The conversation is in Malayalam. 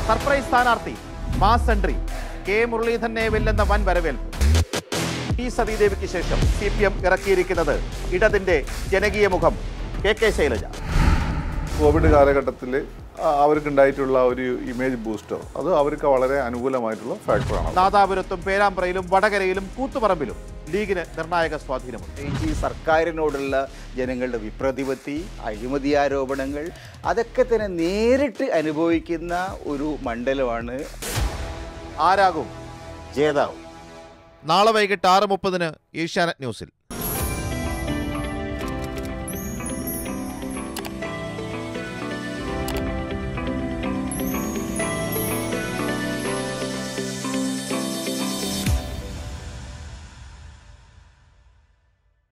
സർപ്രൈസ് സ്ഥാനാർത്ഥി മാസ് എൻട്രി കെ മുരളീധരനെ വെല്ലെന്ന വൻ വരവേൽപ്പ് ടി സതീദേവിക്ക് ശേഷം സി പി എം ഇറക്കിയിരിക്കുന്നത് ഇടതിന്റെ ജനകീയ മുഖം കെ കെ ശൈലജ കോവിഡ് കാലഘട്ടത്തിൽ അവർക്കുണ്ടായിട്ടുള്ള ഒരു ഇമേജ് ബൂസ്റ്റർ അത് അവർക്ക് വളരെ അനുകൂലമായിട്ടുള്ള ഫാക്ടറാണ് നാദാപുരത്തും പേരാമ്പ്രയിലും വടകരയിലും കൂത്തുപറമ്പിലും ലീഗിന് നിർണായക സ്വാധീനമുണ്ട് ഈ സർക്കാരിനോടുള്ള ജനങ്ങളുടെ വിപ്രതിപത്തി അഴിമതി ആരോപണങ്ങൾ അതൊക്കെ തന്നെ നേരിട്ട് അനുഭവിക്കുന്ന ഒരു മണ്ഡലമാണ് ആരാകും ജേതാവ് നാളെ വൈകിട്ട് ആറ് മുപ്പതിന് ഏഷ്യാനെറ്റ് ന്യൂസിൽ